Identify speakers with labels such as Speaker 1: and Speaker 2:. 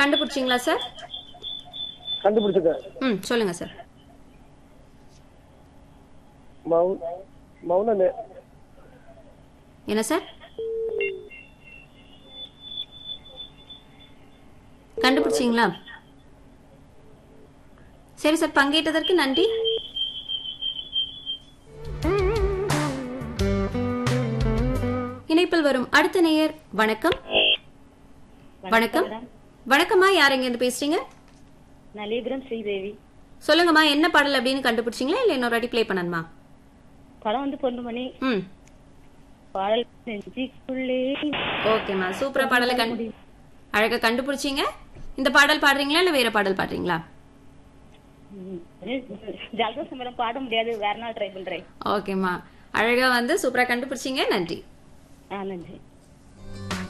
Speaker 1: கண்டுபிடிச்சிங்களா sir
Speaker 2: கண்டுபிடிச்சிட்டேன்
Speaker 1: ம் சொல்லுங்க சார்
Speaker 2: மௌ- மௌன நே-
Speaker 1: என்ன சார் கண்டுபிடிச்சிங்களா சரி சார் பங்கேற்றதற்கு நன்றி இணைப்பில் வரும் அடுத்த நேயர் வணக்கம் வணக்கம் வணக்கம்மா யார் எங்க இருந்து பேசுறீங்க
Speaker 3: நலிபுரம் ஸ்ரீதேவி
Speaker 1: சொல்லுங்கம்மா என்ன பாடல் அப்படின்னு கண்டுபிடிச்சிங்களா இல்ல இன்னொரு வாட்டி ப்ளே பண்ணணுமா
Speaker 3: படம் வந்து பொண்ணு மணி
Speaker 1: ம்
Speaker 3: பாடல் நெஞ்சிக்குள்ளே
Speaker 1: ஓகேம்மா சூப்பரா பாடலை கண்டு அழகா கண்டுபிடிச்சீங்க இந்த பாடல் பாடுறீங்களா இல்ல வேற பாடல் பாடுறீங்களா
Speaker 3: ம், ஜலதோஷம் மேடம் பாட முடியாது வேற நாள் ட்ரை பண்றேன்
Speaker 1: ஓகேம்மா அழகா வந்து சூப்பரா கண்டுபிடிச்சீங்க நன்றி
Speaker 3: ஆ நன்றி